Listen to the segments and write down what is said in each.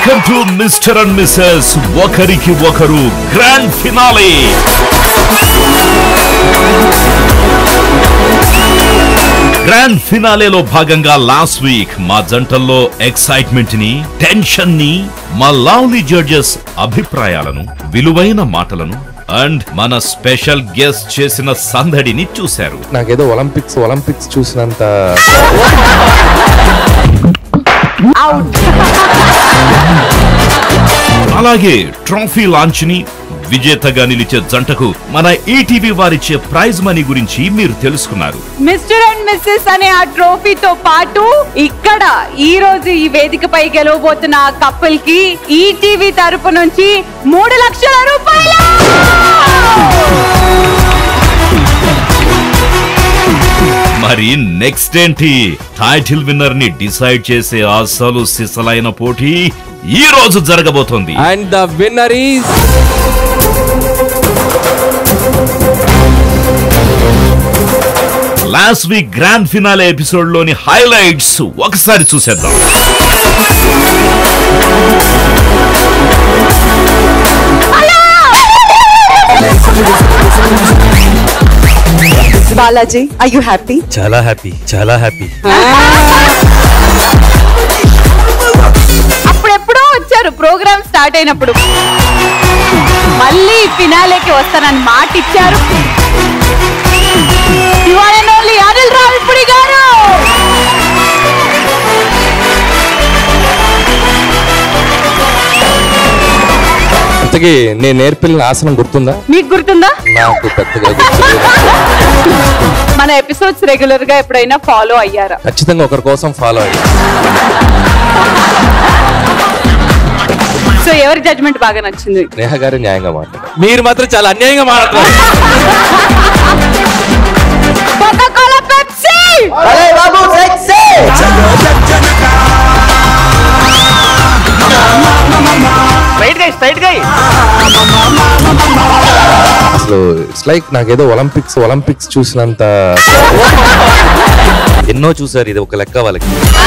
Welcome to mister and missus ఒకరికి ఒకరు grand finale grand ఫినాలేలో భాగంగా లాస్ట్ వీక్ మా జంటల్లో ఎక్సైట్మెంట్ ని టెన్షన్ ని మా లవ్లీ జడ్జెస్ అభిప్రాయాలను విలువైన మాటలను అండ్ మన స్పెషల్ గెస్ట్ చేసిన సందడిని చూశారు నాకేదో ఒలింపిక్స్ ఒలింపిక్స్ చూసినంత అలాగే ట్రోఫీ లాంచ్ ని విజేతగా నిలిచే జంటకు మన ఈటీవీ వారిచ్చే ప్రైజ్ మనీ గురించి మీరు తెలుసుకున్నారు మిస్టర్ అండ్ మిస్సెస్ అనే ఆ ట్రోఫీతో పాటు ఇక్కడ ఈ రోజు ఈ వేదికపై గెలవబోతున్న కపుల్ కి ఈటీవీ తరపు నుంచి మూడు లక్షల రూపాయలు మరి నెక్స్ట్ ఏంటి టైటిల్ విన్నర్ ని డిసైడ్ చేసే అసలు సిసలైన పోటీ ఈ రోజు జరగబోతోంది and the winner is last week grand finale episode లోని హైలైట్స్ ఒకసారి చూసేద్దాం బాలాజీ ఐ యు హ్యాపీ చాలా హ్యాపీ చాలా హ్యాపీ అప్పుడెప్పుడో వచ్చారు ప్రోగ్రామ్ స్టార్ట్ అయినప్పుడు మళ్ళీ ఫినాలేకి వస్తానని మాట ఇచ్చారు ఇవాళ ఓన్లీ అనిల్ రావిపూడి గారు ఇంతకీ నేను నేర్పిన ఆసనం గుర్తుందా మీకు గుర్తుందా నాకు పెద్దగా గుర్తులేదు మన ఎపిసోడ్స్ రెగ్యులర్ గా ఎప్పుడైనా ఫాలో అయ్యారా ఖచ్చితంగా ఒకరి కోసం ఫాలో అయ్యి సో ఎవరి జడ్జ్మెంట్ బాగా నచ్చింది నేహ గారి న్యాయంగా మాట్లాడారు మీరు మాత్రం చాలా అన్యాయంగా మాట్లాడుతున్నారు కోకా-కోలా పెప్సీ అసలు ఇట్స్ లైక్ నాకేదో ఒలింపిక్స్ ఒలింపిక్స్ చూసినంత ఎన్నో చూసారు ఇది ఒక లెక్క వాళ్ళకి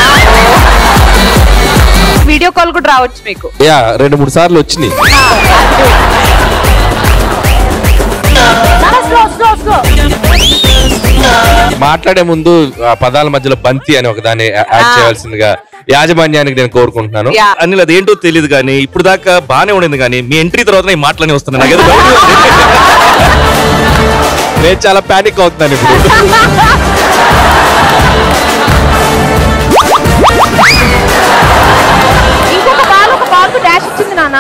వీడియో కాల్ కూడా రావచ్చు మీకు యా రెండు మూడు సార్లు వచ్చినాయి మాట్లాడే ముందు ఆ పదాల మధ్యలో బంతి అని ఒక దాన్ని యా- యాడ్ చేయాల్సిందిగా యాజమాన్యానికి నేను కోరుకుంటున్నాను యా. అనిల్ అది ఏంటో తెలియదు కానీ ఇప్పుడు దాకా బానే ఉండింది కానీ మీ ఎంట్రీ తర్వాత ఈ మాటలనే వస్తున్నాయి నాకు ఏదో డౌట్ ఉంది. నేను చాలా పానిక్ అవుతున్నాను ఇప్పుడు ఇంకొక బాల్ ఒక బాల్ కు డాష్ ఇచ్చింది నాన్న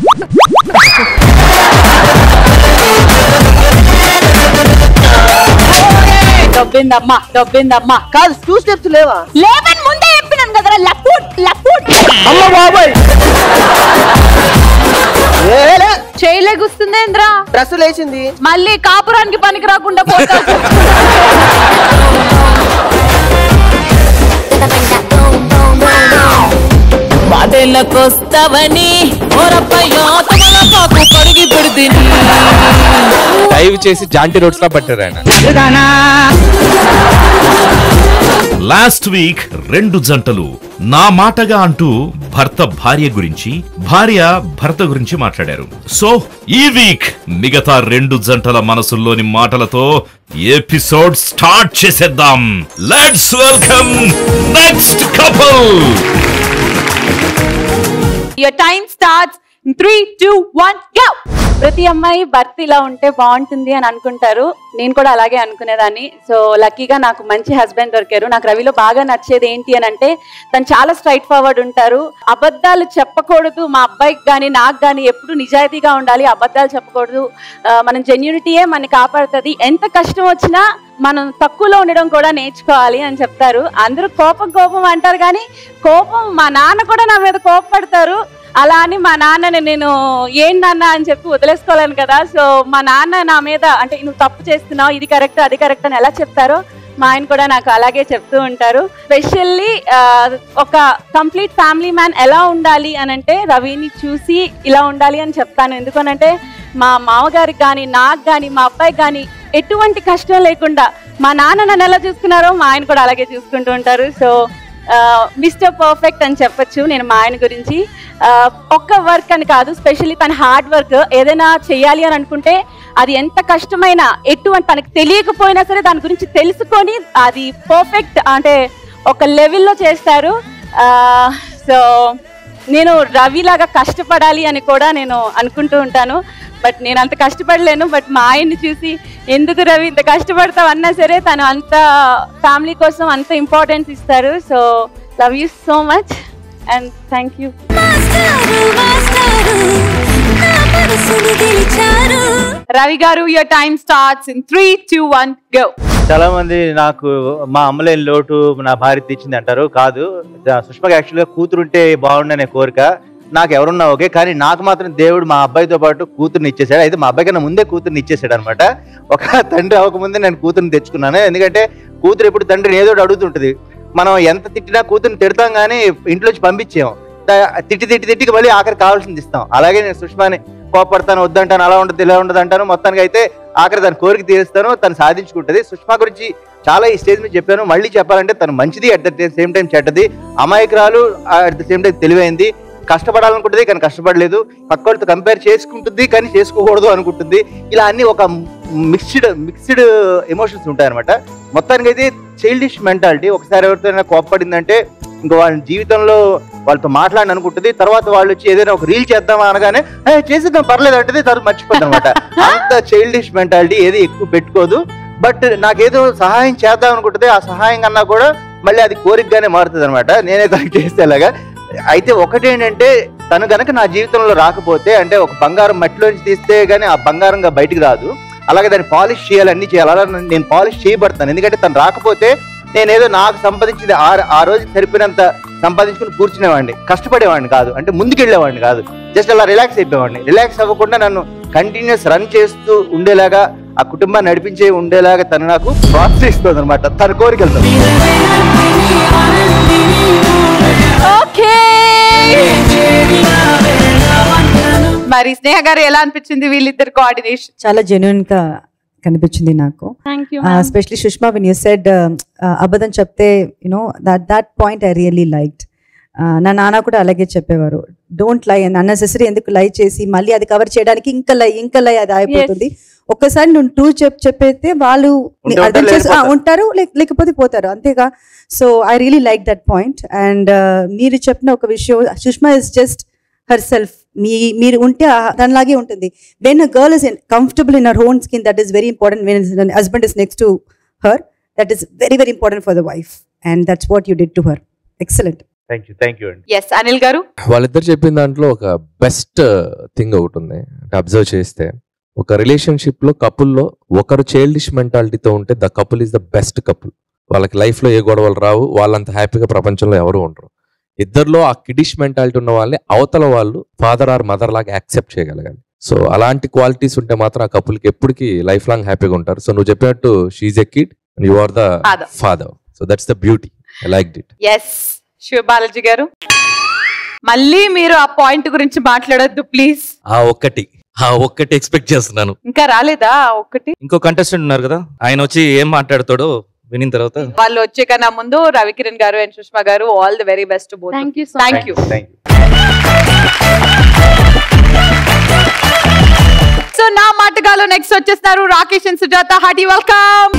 దొబ్బిందమ్మా దొబ్బిందమ్మా కాదు టూ స్టెప్స్ లేవా లేవని ముందే చెప్పినాను కదరా లప్పుట్ లప్పుట్ అమ్మ బాబాయ్ చేయలేగుస్తుందేంద్రా డ్రెస్ లేచింది మళ్ళీ కాపురానికి పనికి రాకుండా పోతా బాధలకొస్తావని ఓరప్పయ్యో తమల పాకు కడిగి పెడితిని డైవ్ చేసి జాంటీ రోడ్స్ లా పట్టారు ఆయన లాస్ట్ వీక్ రెండు జంటలు నా మాటగా అంటూ భర్త భార్య గురించి భార్య భర్త గురించి మాట్లాడారు సో ఈ వీక్ మిగతా రెండు జంటల మనసుల్లోని మాటలతో ఎపిసోడ్ స్టార్ట్ చేసేద్దాం let's welcome next couple your time starts three two one go ప్రతి అమ్మాయి భర్త ఇలా ఉంటే బాగుంటుంది అని అనుకుంటారు నేను కూడా అలాగే అనుకునేదాన్ని సో లక్కీగా నాకు మంచి హస్బెండ్ దొరికారు నాకు రవిలో బాగా నచ్చేది ఏంటి అని అంటే తను చాలా స్ట్రైట్ ఫార్వర్డ్ ఉంటారు అబద్ధాలు చెప్పకూడదు మా అబ్బాయికి కానీ నాకు కానీ ఎప్పుడు నిజాయితీగా ఉండాలి అబద్ధాలు చెప్పకూడదు ఆ, మనం జెన్యూనిటీయే మనని కాపాడుతుంది ఎంత కష్టం వచ్చినా మనం తక్కువలో ఉండడం కూడా నేర్చుకోవాలి అని చెప్తారు అందరూ కోపం కోపం అంటారు కానీ కోపం మా నాన్న కూడా నా మీద కోపపడతారు అలా అని మా నాన్నని నేను ఏం నాన్న అని చెప్పి వదిలేసుకోలేను కదా సో మా నాన్న నా మీద అంటే నువ్వు తప్పు చేస్తున్నావు ఇది కరెక్ట్ అది కరెక్ట్ అని ఎలా చెప్తారో మా ఆయన కూడా నాకు అలాగే చెప్తూ ఉంటారు స్పెషల్లీ ఒక కంప్లీట్ ఫ్యామిలీ మ్యాన్ ఎలా ఉండాలి అని అంటే రవిని చూసి ఇలా ఉండాలి అని చెప్తాను ఎందుకనంటే మా మామగారికి కానీ నాకు కానీ మా అబ్బాయికి కానీ ఎటువంటి కష్టం లేకుండా మా నాన్న నన్ను ఎలా చూసుకున్నారో మా ఆయన కూడా అలాగే చూసుకుంటూ ఉంటారు సో మిస్టర్ పర్ఫెక్ట్ అని చెప్పొచ్చు నేను మా ఆయన గురించి ఆ, ఒక్క వర్క్ అని కాదు స్పెషల్లీ తన హార్డ్ వర్క్ ఏదైనా చేయాలి అని అనుకుంటే అది ఎంత కష్టమైనా ఎటువంటి తనకు తెలియకపోయినా సరే దాని గురించి తెలుసుకొని అది పర్ఫెక్ట్ అంటే ఒక లెవెల్లో చేస్తారు సో నేను రవి లాగా కష్టపడాలి అని కూడా నేను అనుకుంటూ ఉంటాను బట్ నేను అంత కష్టపడలేను బట్ మా ఆయన్ని చూసి ఎందుకు రవి ఇంత కష్టపడతావు అన్నా సరే తను అంత ఫ్యామిలీ కోసం అంత ఇంపార్టెన్స్ ఇస్తారు so love you so much and thank you మాస్టారు మాస్టారు నా మనసుని గెలిచారు Ravi garu your time starts in three two one go చాలా మంది నాకు మా అమ్మలేని లోటు నా భార్య తెచ్చింది అంటారు కాదు ద- సుష్మకి యాక్చువల్గా కూతురుంటే బాగుండనే కోరిక నాకు ఎవరున్నా ఓకే కానీ నాకు మాత్రం దేవుడు మా అబ్బాయితో పాటు కూతుర్ని ఇచ్చేసాడు అయితే మా అబ్బాయి కన్నా ముందే కూతుర్ని ఇచ్చేసాడు అనమాట ఒక తండ్రి అవ్వకముందే నేను కూతుర్ని తెచ్చుకున్నాను ఎందుకంటే కూతురు ఎప్పుడు తండ్రిని ఏదో ఒకటి అడుగుతుంటది మనం ఎంత తిట్టినా కూతుర్ని తిడతాం కానీ ఇంట్లోంచి పంపించాం ద- తిట్టి తిట్టి తిట్టికి మళ్ళీ ఆఖరి కావాల్సింది ఇస్తాం అలాగే నేను సుష్మాని కోపడతాను వద్దంటాను అలా ఉండదు ఇలా ఉండదు అంటాను మొత్తానికి అయితే ఆఖరి దాని కోరిక తీరుస్తాను తను సాధించుకుంటది సుష్మా గురించి చాలా ఈ స్టేజ్ మీద చెప్పాను మళ్ళీ చెప్పాలంటే తను మంచిది అట్ ద సేమ్ టైం చెడ్డది అమాయకురాలు అట్ ద సేమ్ టైం తెలివైంది కష్టపడాలనుకుంటుంది కానీ కష్టపడలేదు పక్కడితో కంపేర్ చేసుకుంటుంది కానీ చేసుకోకూడదు అనుకుంటుంది ఇలా అన్ని ఒక మిక్స్డ్ మిక్స్డ్ ఎమోషన్స్ ఉంటాయి అనమాట మొత్తానికి అయితే చైల్డిష్ మెంటాలిటీ ఒకసారి ఎవరితోనైనా కోప్పడిందంటే ఇంకా వాళ్ళ జీవితంలో వాళ్ళతో మాట్లాడి అనుకుంటుంది తర్వాత వాళ్ళు వచ్చి ఏదైనా ఒక రీల్ చేద్దామా అనగానే "ఏ, చేసేద్దాం పర్లేదు అంటే తర్వాత మర్చిపోద్ది అనమాట అంత చైల్డిష్ మెంటాలిటీ ఏది ఎక్కువ పెట్టుకోదు బట్ నాకేదో సహాయం చేద్దాం అనుకుంటుంది ఆ సహాయం కన్నా కూడా మళ్ళీ అది కోరికగానే మారుతుంది అనమాట నేనే తనకి చేసేలాగా అయితే ఒకటేంటంటే తను గనక నా జీవితంలో రాకపోతే అంటే ఒక బంగారం మట్టిలోంచి తీస్తే గానీ ఆ బంగారంగా బయటికి రాదు అలాగే దాన్ని పాలిష్ చేయాలి అన్ని చేయాలి అలా నేను పాలిష్ చేయబడతాను ఎందుకంటే తను రాకపోతే నేనేదో నాకు సంపాదించింది ఆ ఆ రోజుకి సరిపోయినంత సంపాదించుకుని కూర్చునేవాడిని కష్టపడేవాడిని కాదు అంటే ముందుకెళ్ళేవాడిని కాదు జస్ట్ అలా రిలాక్స్ అయిపోయేవాడిని రిలాక్స్ అవ్వకుండా నన్ను కంటిన్యూస్ రన్ చేస్తూ ఉండేలాగా ఆ కుటుంబాన్ని నడిపించే ఉండేలాగా తను నాకు ప్రోత్సహిస్తుంది అనమాట తన కోరికలతో ఓకే మరి స్నేహ గారు ఎలా అనిపించింది వీళ్ళిద్దరు కోఆర్డినేషన్ చాలా జెన్యున్ గా కనిపించింది నాకు thank you especially Sushma when you said అబద్ధం చెప్తే you know that that point I really liked నా నాన్న కూడా అలాగే చెప్పేవారు డోంట్ లై అండ్ అన్నెసెసరీ ఎందుకు లై చేసి మళ్ళీ అది కవర్ చేయడానికి ఇంకా లై ఇంకా లై అది అయిపోతుంది ఒక్కసారి నువ్వు టూ చెప్ చెప్పేస్తే వాళ్ళు ఉంటే అర్థం ఉంటారు, చేసి ఆ, లేకపోతే ఉంటారు లేక- లేకపోతే పోతారు అంతేగా so I really like that point and మీరు చెప్పిన ఒక విషయం Sushma is just her self మీ మీరు ఉంటే ఆ- దానిలాగే ఉంటుంది when a girl is comfortable in her own skin that is very important when husband is next to her that is very very important for the wife and that's what you did to her excellent thank you thank you అండి yes Anil garu వాళ్ళిద్దరు చెప్పిన దాంట్లో ఒక best thing ఒకటి ఉంది అంటే observe చేస్తే ఒక రిలేషన్షిప్ లో కపుల్లో ఒకరు చైల్డిష్ మెంటాలిటీతో ఉంటే the couple is the best couple వాళ్ళకి లైఫ్ లో ఏ గొడవలు రావు వాళ్ళంత హ్యాపీగా ప్రపంచంలో ఎవరు ఉండరు ఇద్దరిలో ఆ కిడిష్ మెంటాలిటీ ఉన్న వాళ్ళని అవతల వాళ్ళు ఫాదర్ ఆర్ మదర్ లాగా యాక్సెప్ట్ చేయగలగాలి సో అలాంటి క్వాలిటీస్ ఉంటే మాత్రం ఆ కపుల్కి ఎప్పటికీ లైఫ్ లాంగ్ హ్యాపీగా ఉంటారు సో నువ్వు చెప్పినట్టు she's a kid you are the Father. Father so that's the beauty I like it yes Shiva Balaji garu మళ్ళీ మీరు ఆ పాయింట్ గురించి మాట్లాడొద్దు ప్లీజ్ ఆ ఒక్కటి ఆ ఒక్కటి ఎక్స్పెక్ట్ చేస్తున్నాను ఇంకా రాలేదా ఆ ఒక్కటి ఇంకో కంటెస్టెంట్ ఉన్నారు కదా ఆయన వచ్చి ఏం మాట్లాడతాడో వినిన తర్వాత వాళ్ళు వచ్చే కన్నా ముందు రవికిరణ్ గారు and Sushma garu all the very best both thank you so thank you thank you so నా మాటగాలో నెక్స్ట్ వచ్చేస్తున్నారు Rakesh and Sujatha hearty welcome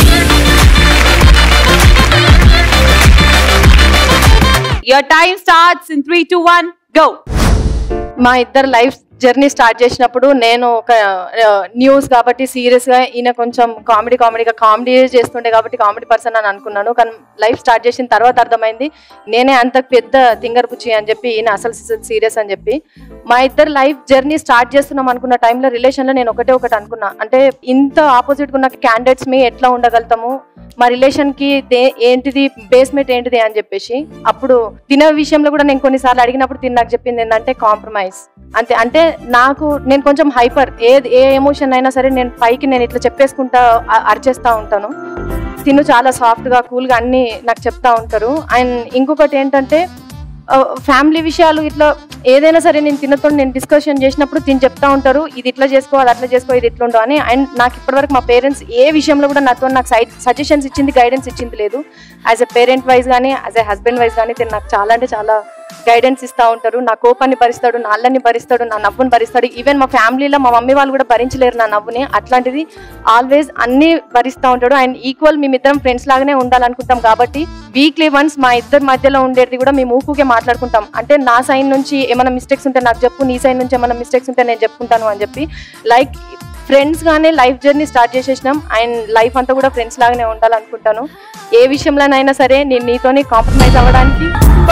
your time starts in three two one go మా ఇద్దరు లైఫ్ జర్నీ స్టార్ట్ చేసినప్పుడు నేను ఒక న్యూస్ కాబట్టి సీరియస్ గా ఈయన కొంచెం కామెడీ కామెడీగా కామెడీ చేస్తుండే కాబట్టి కామెడీ పర్సన్ అని అనుకున్నాను కానీ లైఫ్ స్టార్ట్ చేసిన తర్వాత అర్థమైంది నేనే అంత పెద్ద తింగర్ పుచ్చి అని చెప్పి ఈయన అసలు సీరియస్ అని చెప్పి మా ఇద్దరు లైఫ్ జర్నీ స్టార్ట్ చేస్తున్నాం అనుకున్న టైంలో రిలేషన్ లో నేను ఒకటే ఒకటి అనుకున్నా అంటే ఇంత ఆపోజిట్ ఉన్న క్యాండిడేట్స్ మీ ఎట్లా ఉండగలుగుతాము మా రిలేషన్ కి దే- ఏంటిది బేస్మెంట్ ఏంటిది అని చెప్పేసి అప్పుడు తినే విషయంలో కూడా నేను కొన్నిసార్లు అడిగినప్పుడు తిని నాకు చెప్పింది ఏంటంటే కాంప్రమైజ్ అంతే అంటే నాకు నేను కొంచెం హైపర్ ఏ ఏ ఎమోషన్ అయినా సరే నేను పైకి నేను ఇట్లా చెప్పేసుకుంటా అ- అరిచేస్తా ఉంటాను తిను చాలా సాఫ్ట్ గా కూల్ గా అన్ని నాకు చెప్తా ఉంటారు అండ్ ఇంకొకటి ఏంటంటే ఫ్యామిలీ విషయాలు ఇట్లా ఏదైనా సరే నేను తినతో నేను డిస్కషన్ చేసినప్పుడు తిని చెప్తా ఉంటారు ఇది ఇట్లా చేసుకో అది అట్లా చేసుకో ఇది ఇట్లా ఉండవు అని అండ్ నాకు ఇప్పటివరకు మా పేరెంట్స్ ఏ విషయంలో కూడా నాతో నాకు సైడ్ సజెషన్స్ ఇచ్చింది గైడెన్స్ ఇచ్చింది లేదు యాజ్ ఎ పేరెంట్ వైజ్ కానీ యాజ్ ఎ హస్బెండ్ వైజ్ కానీ తిని నాకు చాలా అంటే చాలా గైడెన్స్ ఇస్తూ ఉంటారు నా కోపాన్ని భరిస్తాడు నా అల్లని భరిస్తాడు నా నవ్వుని భరిస్తాడు ఈవెన్ మా ఫ్యామిలీలో మా మమ్మీ వాళ్ళు కూడా భరించలేరు నా నవ్వుని అట్లాంటిది ఆల్వేస్ అన్ని భరిస్తూ ఉంటాడు అండ్ ఈక్వల్ మేమిద్దరం ఫ్రెండ్స్ లాగానే ఉండాలనుకుంటాం కాబట్టి వీక్లీ వన్స్ మా ఇద్దరి మధ్యలో ఉండేది కూడా మేము ఊకుకే మాట్లాడుకుంటాం అంటే నా సైడ్ నుంచి ఏమైనా మిస్టేక్స్ ఉంటే నాకు చెప్పు నీ సైడ్ నుంచి ఏమైనా మిస్టేక్స్ ఉంటే నేను చెప్పుకుంటాను అని చెప్పి లైక్ ఫ్రెండ్స్ గానే లైఫ్ జర్నీ స్టార్ట్ చేసేసినాం అండ్ లైఫ్ అంతా కూడా ఫ్రెండ్స్ లాగానే ఉండాలనుకుంటాను ఏ విషయంలోనైనా సరే నేను నీతోని కాంప్రమైజ్ అవ్వడానికి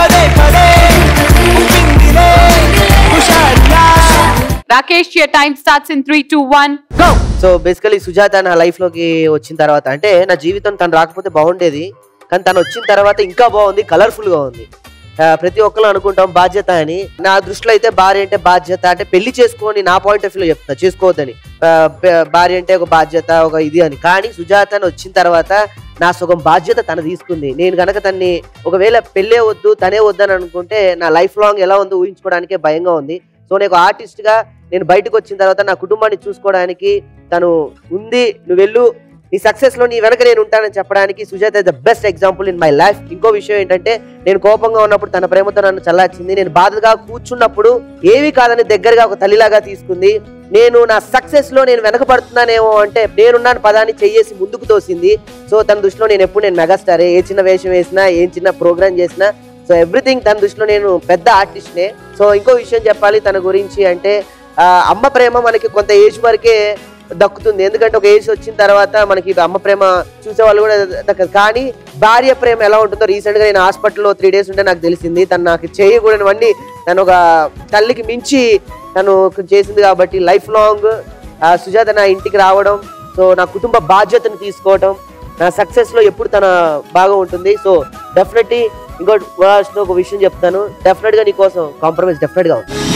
Rakesh your time starts in three two one go so basically Sujatha నా లైఫ్ లోకి వచ్చిన తర్వాత అంటే నా జీవితం తను రాకపోతే బాగుండేది కానీ తను వచ్చిన తర్వాత ఇంకా బాగుంది కలర్ఫుల్ గా ఉంది ఆ, ప్రతి ఒక్కరు అనుకుంటాం బాధ్యత అని నా దృష్టిలో అయితే భార్య అంటే బాధ్యత అంటే పెళ్లి చేసుకొని నా పాయింట్ ఆఫ్ వ్యూలో చెప్తా చేసుకోవద్దని ఆ, ప- భార్య అంటే ఒక బాధ్యత ఒక ఇది అని కానీ సుజాత అని వచ్చిన తర్వాత నా సగం బాధ్యత తను తీసుకుంది నేను కనుక తన్ని ఒకవేళ పెళ్ళే వద్దు తనే వద్దని అనుకుంటే నా లైఫ్ లాంగ్ ఎలా ఉందో ఊహించుకోవడానికే భయంగా ఉంది సో నేను ఆర్టిస్ట్ గా నేను బయటకు వచ్చిన తర్వాత నా కుటుంబాన్ని చూసుకోవడానికి తను ఉంది నువ్వు వెళ్ళు నీ సక్సెస్ లో నీ వెనక నేను ఉంటానని చెప్పడానికి Sujatha the best example in my life ఇంకో విషయం ఏంటంటే నేను కోపంగా ఉన్నప్పుడు తన ప్రేమతో నన్ను చల్లార్చింది నేను బాధగా కూర్చున్నప్పుడు ఏవి కాదని దగ్గరగా ఒక తల్లిలాగా తీసుకుంది నేను నా సక్సెస్ లో నేను వెనకబడుతున్నానేమో అంటే నేనున్నాను పదాన్ని చెయ్యేసి ముందుకు తోసింది సో తన దృష్టిలో నేను ఎప్పుడు నేను మెగాస్టారే ఏ చిన్న వేషం వేసినా ఏం చిన్న ప్రోగ్రామ్ చేసినా సో ఎవ్రీథింగ్ తన దృష్టిలో నేను పెద్ద ఆర్టిస్ట్నే సో ఇంకో విషయం చెప్పాలి తన గురించి అంటే ఆ, అమ్మ ప్రేమ మనకి కొంత ఏజ్ వరకే దక్కుతుంది ఎందుకంటే ఒక ఏజ్ వచ్చిన తర్వాత మనకి అమ్మ ప్రేమ చూసే వాళ్ళు కూడా దక్కదు కానీ భార్య ప్రేమ ఎలా ఉంటుందో రీసెంట్ గా నేను హాస్పిటల్లో త్రీ డేస్ ఉంటే నాకు తెలిసింది తను నాకు చేయకూడనివన్నీ తను ఒక తల్లికి మించి తను చేసింది కాబట్టి లైఫ్ లాంగ్ సుజాత నా ఇంటికి రావడం సో నా కుటుంబ బాధ్యతను తీసుకోవడం నా సక్సెస్ లో ఎప్పుడు తన బాగా ఉంటుంది సో డెఫినెట్లీ ఇంకోటి last లో ఒక విషయం చెప్తాను డెఫినెట్ గా నీ కోసం కాంప్రమైజ్ డెఫినెట్ గా ఉంది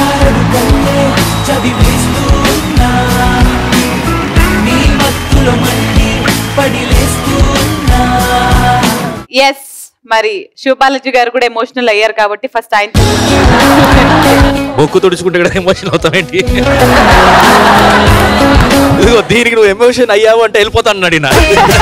ఎస్ మరి శివబాలాజీ గారు కూడా ఎమోషనల్ అయ్యారు కాబట్టి ఫస్ట్ ఆయన బొక్కు తుడుచుకుంటే కూడా ఎమోషన్ అవుతామేంటి ఇదిగో దీనికి నువ్వు ఎమోషన్ అయ్యావు అంటే వెళ్ళిపోతాను అన్నాడు ఈయన.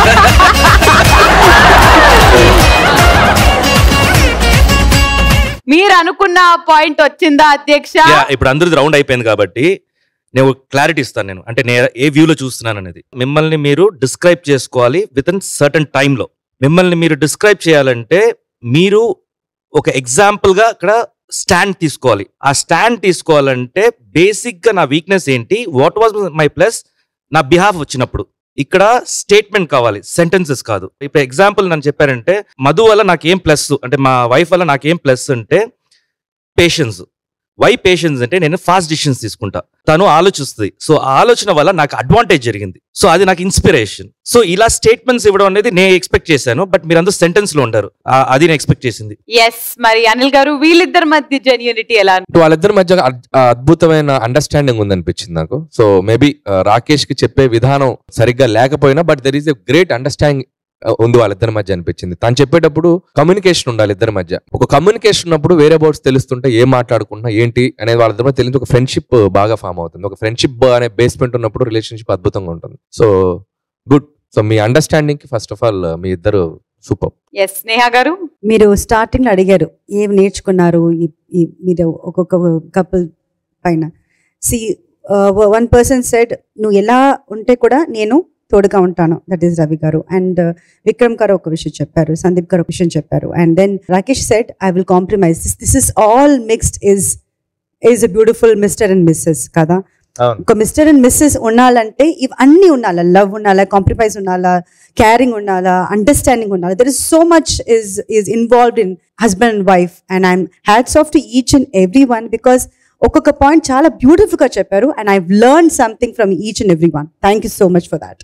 మీరు అనుకున్న పాయింట్ వచ్చిందా అధ్యక్ష యా, ఇప్పుడు అందరిది రౌండ్ అయిపోయింది కాబట్టి నేను క్లారిటీ ఇస్తాను నేను అంటే నేను ఏ వ్యూలో చూస్తున్నాను అనేది మిమ్మల్ని మీరు డిస్క్రైబ్ చేసుకోవాలి విత్ ఇన్ సర్టన్ టైంలో మిమ్మల్ని మీరు డిస్క్రైబ్ చేయాలంటే మీరు ఒక ఎగ్జాంపుల్ గా అక్కడ స్టాండ్ తీసుకోవాలి ఆ స్టాండ్ తీసుకోవాలంటే బేసిక్ గా నా వీక్నెస్ ఏంటి వాట్ వాజ్ మై ప్లస్ నా బిహాఫ్ వచ్చినప్పుడు ఇక్కడ స్టేట్మెంట్ కావాలి సెంటెన్సెస్ కాదు ఇప్పుడు ఎగ్జాంపుల్ నన్ను చెప్పారంటే మధు వల్ల నాకేం ప్లస్ అంటే మా వైఫ్ వల్ల నాకేం ప్లస్ అంటే పేషెన్స్ వై పేషెన్స్ అంటే నేను ఫాస్ట్ డిసిషన్స్ తీసుకుంటా తను ఆలోచిస్తుంది సో ఆ ఆలోచన వల్ల నాకు అడ్వాంటేజ్ జరిగింది సో అది నాకు ఇన్స్పిరేషన్ సో ఇలా స్టేట్మెంట్స్ ఇవ్వడం అనేది నేను ఎక్స్పెక్ట్ చేశాను బట్ మీరు అందరూ సెంటెన్స్ లో ఉంటారు ఆ- అది నేను ఎక్స్పెక్ట్ చేసింది ఎస్ మరి అనిల్ గారు వీళ్ళిద్దరి మధ్య జెన్యూనిటీ ఎలా అంటే వాళ్ళిద్దరి మధ్య అద్- ఆ అద్భుతమైన అండర్స్టాండింగ్ ఉందనిపించింది నాకు సో మేబీ రాకేష్ కి చెప్పే విధానం సరిగ్గా లేకపోయినా but there is a great understanding ఉంది వాళ్ళిద్దరి మధ్య అనిపించింది తను చెప్పేటప్పుడు కమ్యూనికేషన్ ఉండాలి ఇద్దరి మధ్య ఒక కమ్యూనికేషన్ ఉన్నప్పుడు వేరే బౌట్స్ తెలుస్తుంటే ఏం మాట్లాడుకుంటున్నా ఏంటి అనేది వాళ్ళిద్దరి మధ్య తెలియదు ఒక ఫ్రెండ్షిప్ బాగా ఫామ్ అవుతుంది ఒక ఫ్రెండ్షిప్ అనే బేస్మెంట్ ఉన్నప్పుడు రిలేషన్షిప్ అద్భుతంగా ఉంటుంది సో గుడ్ సో మీ అండర్స్టాండింగ్ కి ఫస్ట్ ఆఫ్ ఆల్ మీ ఇద్దరు సూపర్ ఎస్ స్నేహ గారు మీరు స్టార్టింగ్ లో అడిగారు ఏం నేర్చుకున్నారు ఈ- ఈ మీరు ఒక్కొక్క కపుల్ పైన సి వన్ పర్సన్ సెడ్ నువ్వు ఎలా ఉంటే కూడా నేను తోడుగా ఉంటాను దట్ ఈస్ రవి గారు అండ్ విక్రమ్ గారు ఒక విషయం చెప్పారు సందీప్ గారు ఒక విషయం చెప్పారు and then Rakesh said I will compromise this this is all mixed is is a beautiful mister and missus కదా అవును ఒక మిస్టర్ అండ్ మిస్సెస్ ఉండాలంటే ఇవన్నీ ఉండాలా లవ్ ఉండాలా కాంప్రమైజ్ ఉండాలా క్యారింగ్ ఉండాలా అండర్స్టాండింగ్ ఉండాలా there is so much is is involved in husband and wife and I'm hats off to each and every one because ఒక్కొక్క పాయింట్ చాలా బ్యూటిఫుల్ గా చెప్పారు and I learn something from each and every one thank you so much for that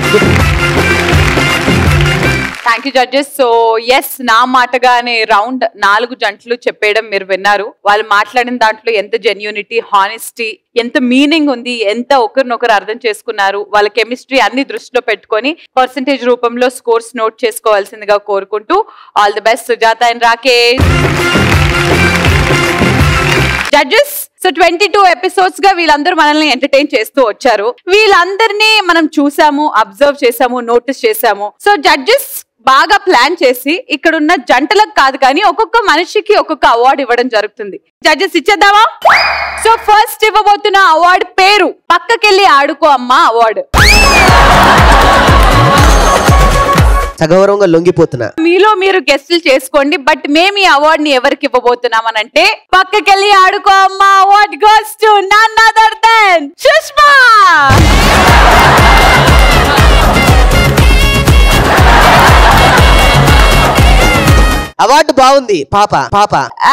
thank you judges so yes నా మాటగా అనే round నాలుగు జంటలు చెప్పేయడం మీరు విన్నారు వాళ్ళు మాట్లాడిన దాంట్లో ఎంత జెన్యూనిటీ హానెస్టీ ఎంత మీనింగ్ ఉంది ఎంత ఒకరినొకరు అర్థం చేసుకున్నారు వాళ్ళ కెమిస్ట్రీ అన్ని దృష్టిలో పెట్టుకొని పర్సంటేజ్ రూపంలో స్కోర్స్ నోట్ చేసుకోవాల్సిందిగా కోరుకుంటూ all the best Sujatha and Rakesh judges so twenty two episodes గా వీళ్ళందరూ మనల్ని ఎంటర్టైన్ చేస్తూ వచ్చారు వీళ్ళందరినీ మనం చూసాము అబ్జర్వ్ చేసాము నోటీస్ చేసాము సో జడ్జెస్ బాగా ప్లాన్ చేసి ఇక్కడ ఉన్న జంటలకు కాదు కానీ ఒక్కొక్క మనిషికి ఒక్కొక్క అవార్డు ఇవ్వడం జరుగుతుంది జడ్జెస్ ఇచ్చేద్దామా సో ఫస్ట్ ఇవ్వబోతున్న అవార్డు పేరు పక్కకెళ్ళి ఆడుకో అమ్మా అవార్డు సగౌరవంగా లొంగిపోతున్నా మీలో మీరు గెస్టులు చేసుకోండి బట్ మేము ఈ అవార్డ్ ని ఎవరికి ఇవ్వబోతున్నాం అని అంటే పక్కకెళ్ళి ఆడుకో అమ్మా award goes to none other than Sushma award బాగుంది పాప పాప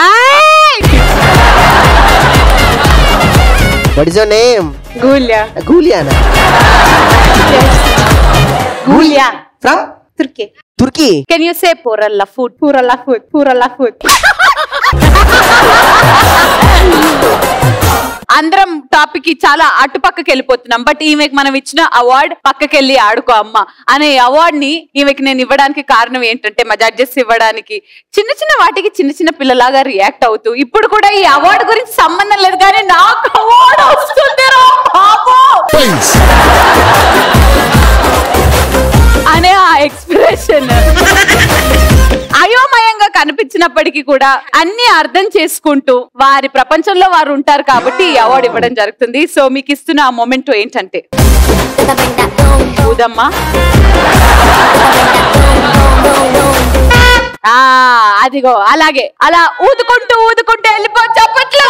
what is your name Gulya Guliana Gulya from Turkey Turkey can you say పూరల్ల ఫుడ్ పూరల్ల ఫుడ్ పూరల్ల ఫుడ్ అందరం టాపిక్ కి చాలా అటుపక్కకి వెళ్ళిపోతున్నాం బట్ ఈమెకి మనం ఇచ్చిన అవార్డ్ పక్కకెళ్ళి ఆడుకో అమ్మ అనే అవార్డ్ ని ఈమెకి నేను ఇవ్వడానికి కారణం ఏంటంటే మా జడ్జెస్ ఇవ్వడానికి చిన్న చిన్న వాటికి చిన్న చిన్న పిల్లలాగా రియాక్ట్ అవుతూ ఇప్పుడు కూడా ఈ అవార్డు గురించి సంబంధం లేదు కానీ నాకు అవార్డు వస్తుంది రా బాబు అనే ఆ ఎక్స్ప్రెషన్ అయోమయంగా కనిపించినప్పటికీ కూడా అన్ని అర్థం చేసుకుంటూ వారి ప్రపంచంలో వారు ఉంటారు కాబట్టి ఈ అవార్డు ఇవ్వడం జరుగుతుంది సో మీకు ఇస్తున్న ఆ మొమెంట్ ఏంటంటే ఊదమ్మా ఆ అదిగో అలాగే అలా ఊదుకుంటూ ఊదుకుంటూ వెళ్ళిపో చప్పట్లు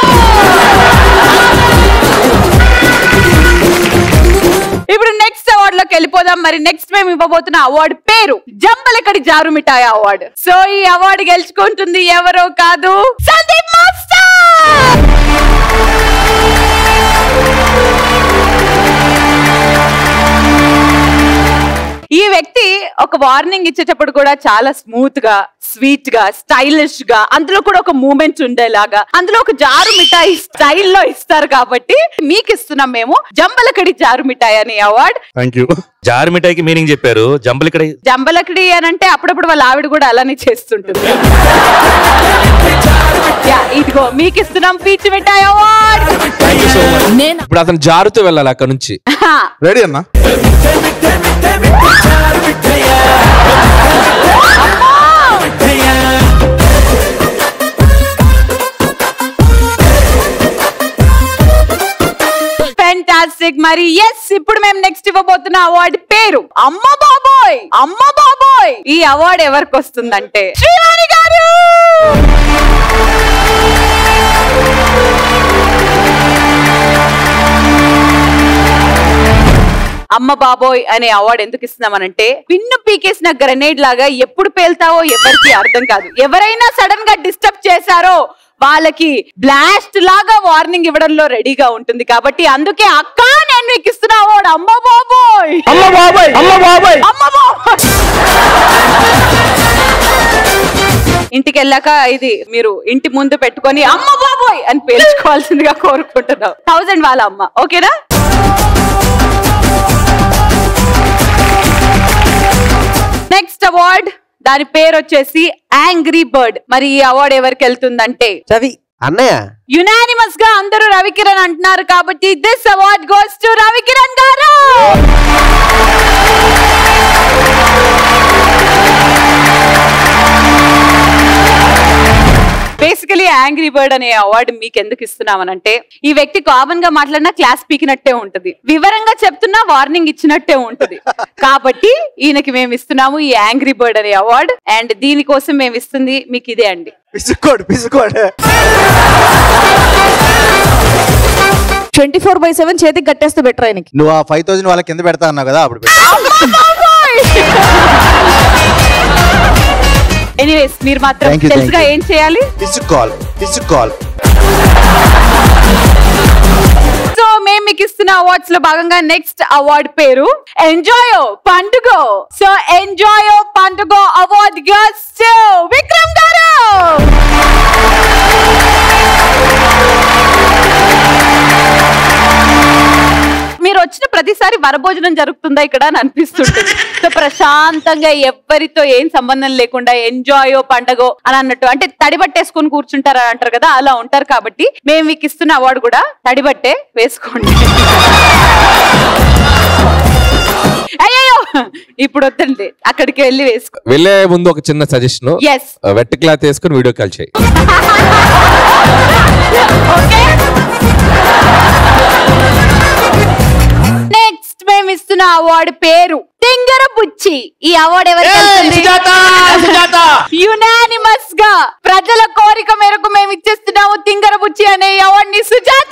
ఇప్పుడు నెక్స్ట్ అవార్డ్ లోకి వెళ్ళిపోదాం మరి నెక్స్ట్ మేము ఇవ్వబోతున్న అవార్డు పేరు జంబలకడి జారు మిఠాయి అవార్డు సో ఈ అవార్డు గెలుచుకుంటుంది ఎవరో కాదు సందీప్ మాస్టర్ ఈ వ్యక్తి ఒక వార్నింగ్ ఇచ్చేటప్పుడు కూడా చాలా స్మూత్ గా స్వీట్ గా స్టైలిష్ గా అందులో కూడా ఒక మూమెంట్ ఉండేలాగా అందులో ఒక జారు మిఠాయి స్టైల్లో ఇస్తారు కాబట్టి మీకు ఇస్తున్నాం మేము జంబలకడి జారు మిఠాయి అనే అవార్డ్ థ్యాంక్ యూ జారు మిఠాయికి మీనింగ్ చెప్పారు జంబల్ ఇక్కడ జంబలకడి అని అంటే అప్పుడప్పుడు వాళ్ళ ఆవిడ కూడా అలానే చేస్తుంటుంది యా, ఇదిగో మీకు ఇస్తున్నాం పీచు మిఠాయి అవార్డ్ నేను ఇప్పుడు అతను జారుతూ వెళ్ళాలి అక్కడ నుంచి రెడీ అన్నా ఫెంటాస్టిక్ మరి ఎస్ ఇప్పుడు మేము నెక్స్ట్ ఇవ్వబోతున్న అవార్డు పేరు అమ్మ బాబోయ్ అమ్మ బాబోయ్ ఈ అవార్డు ఎవరికి వస్తుందంటే శ్రీవాణి గారు అమ్మ బాబోయ్ అనే అవార్డు ఎందుకు ఇస్తున్నామనంటే పిన్ను పీకేసిన గ్రెనేడ్ లాగా ఎప్పుడు పేల్తావో ఎవరికి అర్థం కాదు ఎవరైనా సడన్ గా డిస్టర్బ్ చేశారో వాళ్ళకి బ్లాస్ట్ లాగా వార్నింగ్ ఇవ్వడంలో రెడీగా ఉంటుంది కాబట్టి అందుకే అక్క నేను మీకు ఇస్తున్న అవార్డు అమ్మ బాబోయ్ అమ్మ బాబాయ్ అమ్మ బాబాయ్ అమ్మ బాబోయ్ ఇంటికి వెళ్ళాక ఇది మీరు ఇంటి ముందు పెట్టుకొని అమ్మ బాబోయ్ అని పేల్చుకోవాల్సిందిగా కోరుకుంటున్నాం థౌజండ్ వాళ్ళ అమ్మ ఓకేనా నెక్స్ట్ అవార్డ్ దాని పేరు వచ్చేసి యాంగ్రీ బర్డ్ మరి ఈ అవార్డ్ ఎవరికి వెళ్తుందంటే రవి అన్నయ్య యునానిమస్ గా అందరూ రవికిరణ్ అంటున్నారు కాబట్టి this award goes to Ravikiran garu basically angry bird అనే అవార్డు మీకు ఎందుకు ఇస్తున్నామనంటే ఈ వ్యక్తి కామన్ గా మాట్లాడినా క్లాస్ పీకినట్టే ఉంటది వివరంగా చెప్తున్నా వార్నింగ్ ఇచ్చినట్టే ఉంటది కాబట్టి ఈయనకి మేము ఇస్తున్నాము ఈ యాంగ్రీ బర్డ్ అనే అవార్డ్ అండ్ దీనికోసం మేము ఇస్తుంది మీకు ఇదే అండి పిసుకోడు పిసుకోడు ట్వంటీ ఫోర్ బై సెవెన్ చేతికి కట్టేస్తే బెటర్ ఆయనకి నువ్వు ఆ ఫైవ్ థౌసండ్ వాళ్ళ కింద పెడతా అన్నావు కదా అప్పుడు పెట్టు. ఎనీవేస్ మీరు మాత్రం Thank you, thank తెలుసుగా you. ఏం చేయాలి పిసుకోల్ పిసుకోల్ సో మేము మీకు ఇస్తున్న అవార్డ్స్ లో భాగంగా నెక్స్ట్ అవార్డ్ పేరు ఎంజాయ్ పండుగ సో ఎంజాయ్ పండుగ అవార్డ్ గెస్ట్ విక్రమ్ గారు మీరు వచ్చిన ప్రతి ప్రతిసారి వరభోజనం జరుగుతుందా ఇక్కడ అని అనిపిస్తుంటుంది సో ప్రశాంతంగా ఎవ్వరితో ఏం సంబంధం లేకుండా ఎంజాయో పండగో అని అన్నట్టు అంటే తడిబట్టేసుకొని కూర్చుంటారు అని అంటారు కదా అలా ఉంటారు కాబట్టి మేము మీకు ఇస్తున్న అవార్డు కూడా తడిబట్టే వేసుకోండి అయ్యో ఇప్పుడు వద్దండి అక్కడికి వెళ్ళి వేసుకో వెళ్ళే ముందు ఒక చిన్న సజెషన్ ఎస్ వెట్ క్లాత్ వేసుకుని వీడియో కాల్ చేయి నెక్స్ట్ మేము ఇస్తున్న అవార్డు పేరు తింగర బుచ్చి ఈ అవార్డు యునానిమస్ గా ప్రజల కోరిక మేరకు మేము ఇచ్చేస్తున్నాము తింగర బుచ్చి అనే అవార్డు ని సుజాత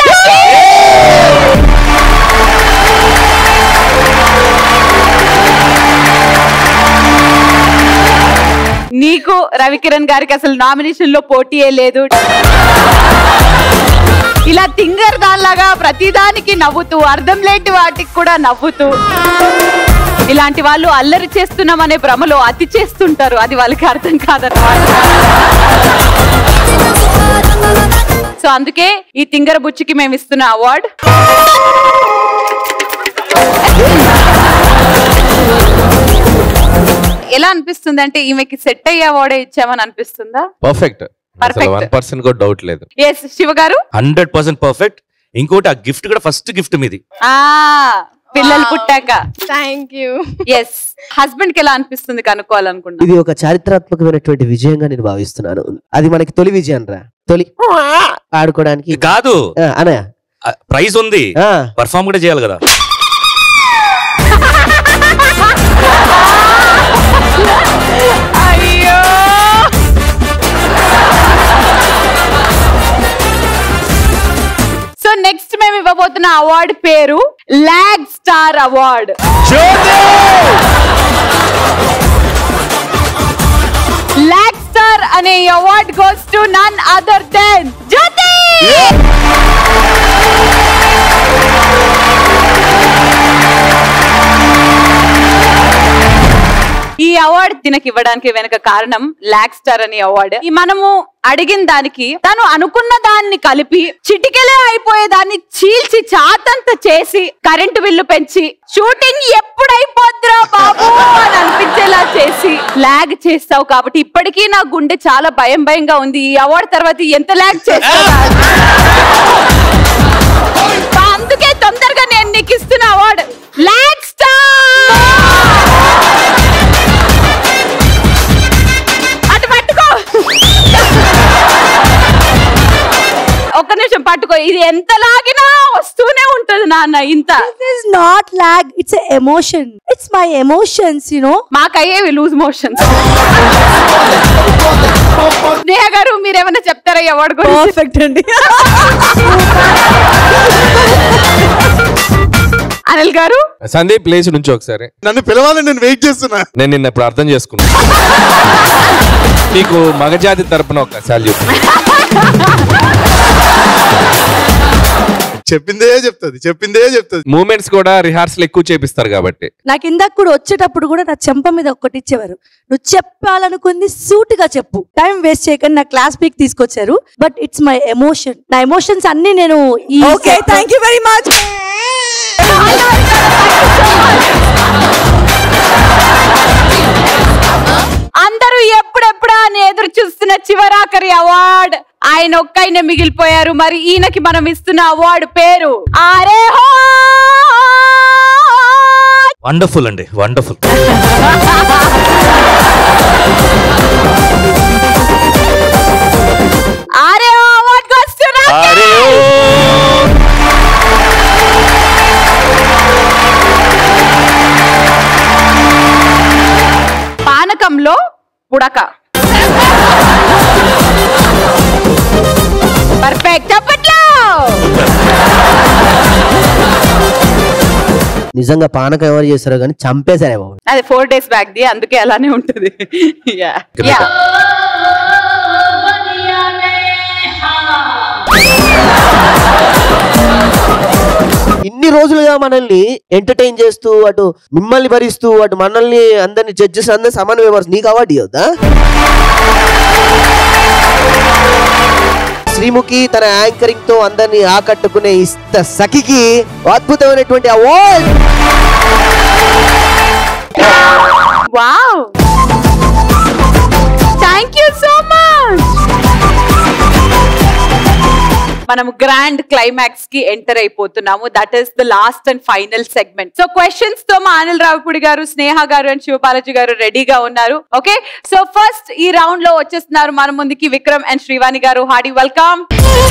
నీకు రవికిరణ్ గారికి అసలు నామినేషన్ లో పోటీయే లేదు ఇలా తింగర్ దానిలాగా ప్రతిదానికి నవ్వుతూ అర్థం లేని వాటికి కూడా నవ్వుతూ ఇలాంటి వాళ్ళు అల్లరి చేస్తున్నామనే భ్రమలో అతి చేస్తుంటారు అది వాళ్ళకి అర్థం కాదన్నమాట సో అందుకే ఈ తింగర బుచ్చికి మేము ఇస్తున్న అవార్డ్ ఎలా అనిపిస్తుంది అంటే ఈమెకి సెట్ అయ్యే అవార్డే ఇచ్చామని అనిపిస్తుందా పర్ఫెక్ట్ అసలు Perfect. వన్ పర్సెంట్ కూడా డౌట్ లేదు yes Shiva garu hundred percent perfect ఇంకోటి ఆ గిఫ్ట్ కూడా ఫస్ట్ గిఫ్ట్ మీది ఆ పిల్లలు పుట్టాక థ్యాంక్ యూ ఎస్ హస్బెండ్ కి ఎలా అనిపిస్తుంది కనుక్కోవాలనుకున్నా ఇది ఒక చారిత్రాత్మకమైనటువంటి విజయంగా నేను భావిస్తున్నాను అది మనకి తొలి విజయం రా తొలి ఆడుకోవడానికి కాదు ఆ, అనయ్య ప్రైజ్ ఉంది ఆ. పర్ఫామ్ కూడా చేయాలి కదా అయ్యో సో నెక్స్ట్ మేము ఇవ్వబోతున్న అవార్డు పేరు log star award log star అనే award goes to none other than Jyothi ఈ అవార్డు తినకి ఇవ్వడానికి వెనక కారణం లాక్ స్టార్ అనే అవార్డు ఈ మనము అడిగిన దానికి తను అనుకున్న దాన్ని కలిపి చిటికెలే అయిపోయే దాన్ని చీల్చి చాతంత చేసి కరెంటు బిల్లు పెంచి షూటింగ్ ఎప్పుడైపోద్దిరా బాబు అని అనిపించేలా చేసి లాగ్ చేస్తావు కాబట్టి ఇప్పటికీ నా గుండె చాలా భయం భయంగా ఉంది ఈ అవార్డు తర్వాత ఎంత లాగ్ చేస్తావు అందుకే తొందరగా నేను నీకు ఇస్తున్న అవార్డు లాగ్ స్టార్ అటు పట్టుకో ఒక్క నిమిషం పట్టుకో ఇది ఎంత లాగినా వస్తూనే ఉంటది నాన్న ఇంత is not like it's emotion it's my emotions you know మాకయ్యేవి లూజ్ మోషన్స్ స్నేహ గారు మీరేమైనా చెప్తారా ఎవడు పర్ఫెక్ట్ అండి అనిల్ గారు సందీప్ లేచి నుంచి ఒకసారి నన్ను పిలవాలని నేను వెయిట్ చేస్తున్నా నేను నిన్న ఇప్పుడు అర్థం చేసుకున్నా నీకు మగజాతి తరపున ఒక సాల్యూట్ చెప్పిందే చెప్తుంది చెప్పిందే చెప్తుంది మూమెంట్స్ కూడా రిహార్సల్ ఎక్కువ చేపిస్తారు కాబట్టి నాకు ఇందాక కూడా వచ్చేటప్పుడు కూడా నా చెంప మీద ఒక్కటి ఇచ్చేవారు నువ్వు చెప్పాలనుకుంది సూట్ గా చెప్పు టైం వేస్ట్ చేయకుండా నా క్లాస్ పీక్ తీసుకొచ్చారు బట్ ఇట్స్ మై ఎమోషన్ నా ఎమోషన్స్ అన్ని నేను ఈ Okay, thank you very much అందరూ ఎప్పుడెప్పుడా అని ఎదురు చూస్తున్న చివరాఖరి అవార్డ్ ఆయన ఒక్కైన మిగిలిపోయారు మరి ఈయనకి మనం ఇస్తున్న అవార్డు పేరు ఆరే హో వండర్ఫుల్ అండి వండర్ఫుల్ ఆరే హో అవార్డ్ వస్తున్నా అరే పానకంలో పుడక పర్ఫెక్ట్ చెప్పట్లో నిజంగా పానకం ఎవరు చేస్తారో కానీ చంపేశారే బాబు అది ఫోర్ డేస్ బ్యాక్ ది అందుకే అలానే ఉంటుంది యా యా ఇన్ని రోజులుగా మనల్ని ఎంటర్టైన్ చేస్తూ అటు మిమ్మల్ని భరిస్తూ అటు మనల్ని అందరిని జడ్జెస్ అందరి సమన్వయ నీకు అవార్డు ఇవ్వద్దా శ్రీముఖి తన యాంకరింగ్ తో అందరినీ ఆకట్టుకునే ఇస్త సఖికి అద్భుతమైనటువంటి award wow thank you so much మనం గ్రాండ్ క్లైమాక్స్ కి ఎంటర్ అయిపోతున్నాము that is the last and final segment so questions తో మా అనిల్ రావిపూడి గారు స్నేహ గారు అండ్ శివబాలాజీ గారు రెడీగా ఉన్నారు ఓకే సో ఫస్ట్ ఈ రౌండ్ లో వచ్చేస్తున్నారు మన ముందుకి విక్రమ్ అండ్ శ్రీవాణి గారు హార్డీ వెల్కమ్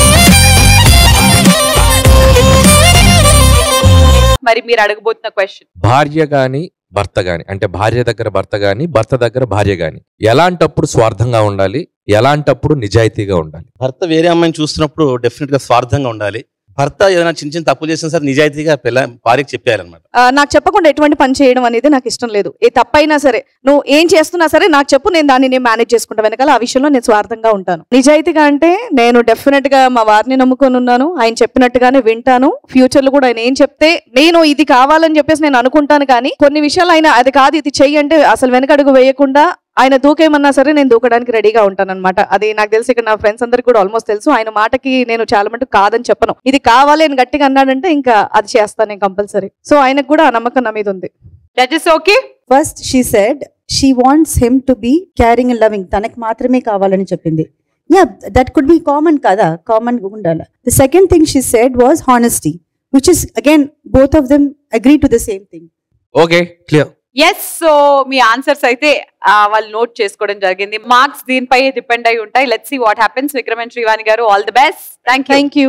మరి మీరు అడగబోతున్న క్వశ్చన్ భార్య గాని భర్త గాని అంటే భార్య దగ్గర భర్త గాని భర్త దగ్గర భార్య గాని ఎలాంటప్పుడు స్వార్థంగా ఉండాలి ఎలాంటప్పుడు నిజాయితీగా ఉండాలి భర్త వేరే అమ్మాయిని చూస్తున్నప్పుడు డెఫినెట్ గా స్వార్థంగా ఉండాలి భర్త ఏదైనా చిన్న చిన్న తప్పు చేసినా సరే నిజాయితీగా పిల్ల భార్యకి చెప్పేయాలన్నమాట ఆ, నాకు చెప్పకుండా ఎటువంటి పని చేయడం అనేది నాకు ఇష్టం లేదు ఏ తప్పైనా సరే నువ్వు ఏం చేస్తున్నా సరే నాకు చెప్పు నేను దాన్ని నేను మేనేజ్ చేసుకుంటా వెనకాల ఆ విషయంలో నేను స్వార్థంగా ఉంటాను నిజాయితీగా అంటే నేను డెఫినెట్ గా మా వారిని నమ్ముకొని ఉన్నాను ఆయన చెప్పినట్టుగానే వింటాను ఫ్యూచర్ లో కూడా ఆయన ఏం చెప్తే నేను ఇది కావాలని చెప్పేసి నేను అనుకుంటాను కానీ కొన్ని విషయాలు ఆయన అది కాదు ఇది చెయ్యి అంటే అసలు వెనకడుగు వేయకుండా ఆయన దూకేమన్నా సరే నేను దూకడానికి రెడీగా ఉంటాను అనమాట అది నాకు తెలిసి ఇక్కడ నా ఫ్రెండ్స్ అందరికి కూడా ఆల్మోస్ట్ తెలుసు ఆయన మాటకి నేను చాలా మటుకు కాదని చెప్పను ఇది కావాలి అని గట్టిగా అన్నాడంటే ఇంకా అది చేస్తాను నేను కంపల్సరీ సో ఆయనకు కూడా ఆ నమ్మకం నా మీద ఉంది judges okay first she said she wants him to be caring and loving తనకు మాత్రమే కావాలని చెప్పింది yeah that could be common కదా కామన్ ఉండాలి the second thing she said was honesty which is again both of them agree to the same thing okay clear yes so మీ answers అయితే ఆ, వాళ్ళు నోట్ చేసుకోవడం జరిగింది మార్క్స్ దీనిపై depend అయి ఉంటాయి let see what happens Vikram and Srivani garu all the best thank you thank you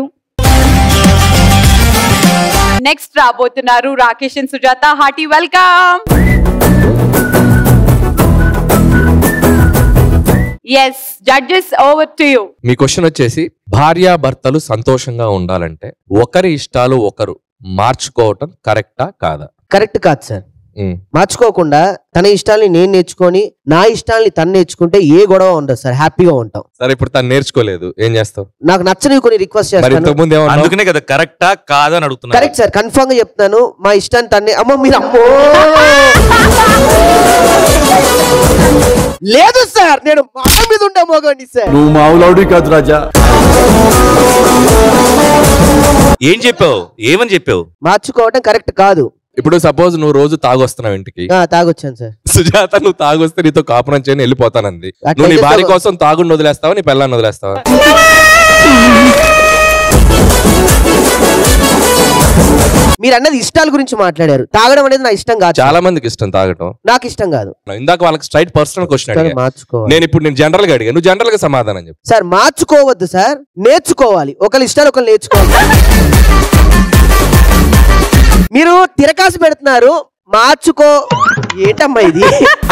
next రాబోతున్నారు Rakesh and Sujatha hearty welcome yes judges over to you మీ క్వశ్చన్ వచ్చేసి భార్యాభర్తలు సంతోషంగా ఉండాలంటే ఒకరి ఇష్టాలు ఒకరు మార్చుకోవటం కరెక్టా కాదా కరెక్ట్ కాదు సార్ మార్చుకోకుండా తన ఇష్టాల్ని నేను నేర్చుకొని నా ఇష్టాల్ని తను నేర్చుకుంటే ఏ గొడవ ఉండదు సార్ హ్యాపీగా ఉంటాం సరే ఇప్పుడు తను నేర్చుకోలేదు ఏం చేస్తావు నాకు నచ్చనివి కొన్ని రిక్వెస్ట్ మరి చేస్తాను ఇంతకు ముందు ఏమన్నావు? అందుకనే కదా కరెక్టా కాదా అని అడుగుతున్నా కరెక్ట్ సార్ కన్ఫర్మ్ గా చెప్తాను మా ఇష్టాన్ని తన్నే అమ్మో మీరు అమ్మో లేదు సార్ నేను మాట మీద ఉండే మోగండి సార్ నువ్వు మామూలు కాదు రాజా ఏం చెప్పావు ఏమని చెప్పావు మార్చుకోవడం కరెక్ట్ కాదు ఇప్పుడు సపోజ్ నువ్వు రోజు తాగొస్తున్నావు ఇంటికి ఆ, తాగొచ్చాను సార్ సుజాత నువ్వు తాగొస్తే నీతో కాపురం చేయని వెళ్ళిపోతానంది నువ్వు నీ అట్లయితే భార్య సగం- కోసం తాగుని వదిలేస్తావా నీ పిల్లాన్ని వదిలేస్తావా మీరు అన్నది ఇష్టాల గురించి మాట్లాడారు తాగడం అనేది నా ఇష్టం కాదు చాలా మందికి ఇష్టం తాగటం నాకు ఇష్టం కాదు ఇందాక వాళ్ళకి స్ట్రైట్ పర్సనల్ క్వశ్చన్ సరే, అడిగా మార్చుకోవాలి. నేను ఇప్పుడు నేను జనరల్ గా అడిగా నువ్వు జనరల్ గా సమాధానం చెప్పు సార్ మార్చుకోవద్దు సార్ నేర్చుకోవాలి ఒకరి ఇష్టాలు ఒకరు నేర్చుకోవాలి మీరు తిరకాసు పెడుతున్నారు మార్చుకో ఏంటమ్మా ఇది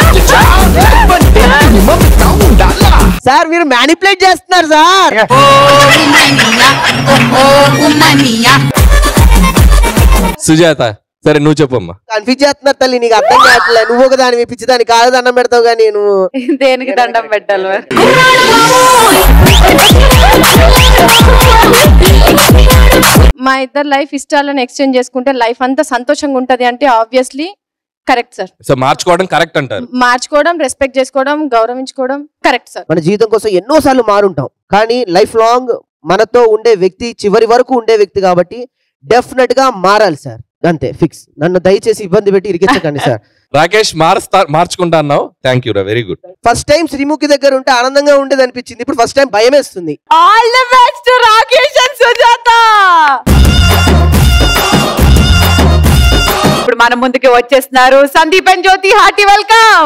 సార్ మీరు మ్యానిపులేట్ చేస్తున్నారు సార్ సుజాత సరే నువ్వు చెప్పమ్మా కన్ఫ్యూజ్ చేస్తున్నారు తల్లి నీకు అర్థం కావట్లే నువ్వు ఒక దాని పిచ్చి దాని కాదు దండం పెడతావు కానీ నువ్వు దేనికి దండం పెట్టాలి మరి? మా ఇద్దరు లైఫ్ ఇష్టాలను ఎక్స్చేంజ్ చేసుకుంటే లైఫ్ అంతా సంతోషంగా ఉంటది అంటే ఆబ్వియస్లీ కరెక్ట్ సార్ సో మార్చుకోవడం కరెక్ట్ అంటారు మార్చుకోవడం రెస్పెక్ట్ చేసుకోవడం గౌరవించుకోవడం కరెక్ట్ సార్ మన జీవితం కోసం ఎన్నో సార్లు మారుంటాం కానీ లైఫ్ లాంగ్ మనతో ఉండే వ్యక్తి చివరి వరకు ఉండే వ్యక్తి కాబట్టి డెఫినెట్ గా మారాలి సార్ అంతే ఫిక్స్ నన్ను దయచేసి ఇబ్బంది పెట్టి ఇరికించకండి సార్ రాకేష్ మారుస్తా మార్చుకుంటా అన్నావు థ్యాంక్ యూ రా very good first time Sreemukhi దగ్గర ఉంటే ఆనందంగా ఉండేది అనిపించింది ఇప్పుడు ఫస్ట్ టైం భయం వేస్తుంది all the best Rakesh and Sujatha ఇప్పుడు మన ముందుకి వచ్చేస్తున్నారు Sandeep and Jyothi hearty welcome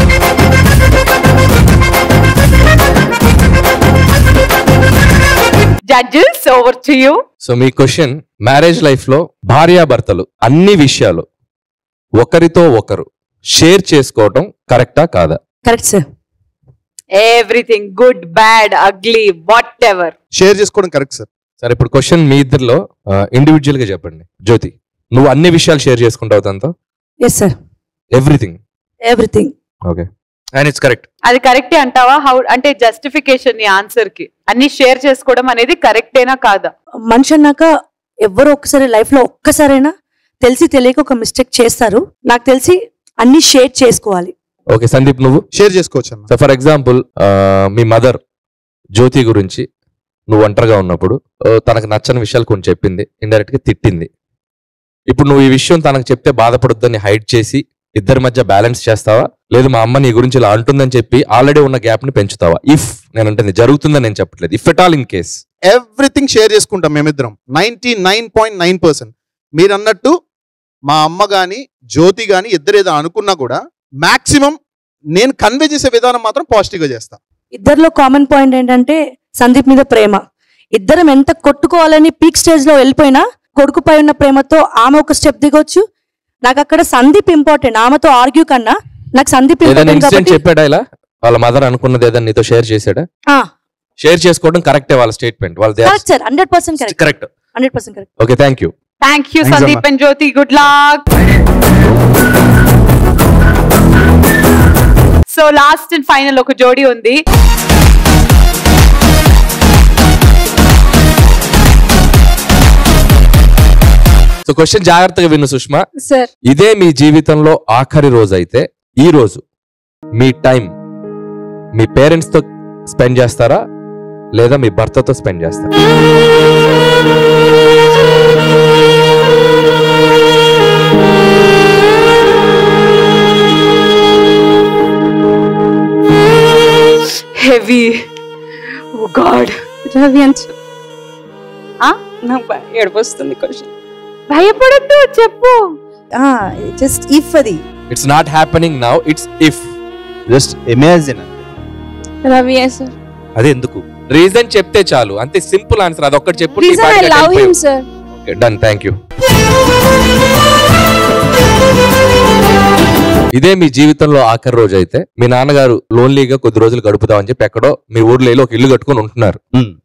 judges over to you so మీ క్వశ్చన్ మ్యారేజ్ లైఫ్ లో భార్యాభర్తలు అన్ని విషయాలు ఒకరితో ఒకరు షేర్ చేసుకోవటం కరెక్టా కాదా correct sir everything good bad ugly whatever share చేసుకోవడం కరెక్ట్ సార్ సరే ఇప్పుడు క్వశ్చన్ మీ ఇద్దరిలో ఇండివిజువల్ గా చెప్పండి జ్యోతి నువ్వు అన్ని విషయాలు షేర్ చేసుకుంటావు తనతో yes sir everything everything okay and it's correct అది కరెక్టే అంటావా హౌ అంటే జస్టిఫికేషన్ నీ ఆన్సర్ కి అన్ని షేర్ చేసుకోవడం అనేది కరెక్టేనా కాదా మనిషి అన్నాక ఎవరో ఒక్కసారి లైఫ్ లో ఒక్కసారైనా తెలిసి తెలియక ఒక మిస్టేక్ చేస్తారు నాకు తెలిసి అన్ని షేర్ చేసుకోవాలి ఓకే సందీప్ నువ్వు షేర్ చేసుకోవచ్చు అన్న సో ఫర్ ఎగ్జాంపుల్ మీ మదర్ జ్యోతి గురించి నువ్వు ఒంటరిగా ఉన్నప్పుడు ఓ, తనకు నచ్చని విషయాలు కొన్ని చెప్పింది ఇండైరెక్ట్ గా తిట్టింది ఇప్పుడు నువ్వు ఈ విషయం తనకు చెప్తే బాధపడొద్దని హైడ్ చేసి ఇద్దరి మధ్య బ్యాలెన్స్ చేస్తావా లేదు మా అమ్మ నీ గురించి ఇలా అంటుందని చెప్పి ఆల్రెడీ ఉన్న గ్యాప్ ని పెంచుతావా ఇఫ్ నేను అంటే జరుగుతుందని నేను చెప్పట్లేదు if at all in case everything share చేసుకుంటాం మేమిద్దరం ninety nine point nine percent మీరు అన్నట్టు మా అమ్మ కానీ జ్యోతి కానీ ఇద్దరు ఏదో అనుకున్నా కూడా మాక్సిమం నేను కన్వే చేసే విధానం మాత్రం పాజిటివ్గా చేస్తా ఇద్దరిలో కామన్ పాయింట్ ఏంటంటే సందీప్ మీద ప్రేమ ఇద్దరం ఎంత కొట్టుకోవాలని పీక్ స్టేజ్ లో వెళ్ళిపోయినా కొడుకుపై ఉన్న ప్రేమతో ఆమె ఒక స్టెప్ దిగొచ్చు నాకు అక్కడ సందీప్ ఇంపార్టెంట్ ఆమెతో ఆర్గ్యూ కన్నా నాకు సందీప్ ఏదైనా ఇంపార్టెంట్ ఇన్సిడెంట్ కాబట్టి చెప్పాడా ఇలా వాళ్ళ మదర్ అనుకున్నది ఏదైనా నీతో షేర్ చేశాడా ఆ, షేర్ చేసుకోవడం కరెక్టే వాళ్ళ స్టేట్మెంట్ వాళ్ళ correct sir hundred percent correct correct hundred percent correct okay thank you thank you Thanks, Sandeep అమ్మా. And Jyothi good luck so last and final ఒక జోడీ ఉంది సో క్వశ్చన్ జాగ్రత్తగా విను సుష్మా సార్ ఇదే మీ జీవితంలో ఆఖరి రోజు అయితే ఈ రోజు మీ టైం మీ పేరెంట్స్ తో స్పెండ్ చేస్తారా లేదా మీ భర్తతో స్పెండ్ చేస్తారా హెవీ ఓ గాడ్ రవి అని నాకు భయ- ఏడుపు వస్తుంది క్వశ్చన్ భయపడద్దు చెప్పు జస్ట్ ఇఫ్ అది it's not happening now it's if just imagine Ravi sir అదే ఎందుకు రీజన్ చెప్తే చాలు అంతే సింపుల్ ఆన్సర్ అది ఒక్కటి చెప్పు reason I love him sir done thank you ఇదే మీ జీవితంలో ఆఖరి రోజు అయితే మీ నాన్నగారు లోన్లీగా కొద్ది రోజులు గడుపుతామని చెప్పి ఎక్కడో మీ ఊర్లో వెళ్ళి ఒక ఇల్లు కట్టుకొని ఉంటున్నారు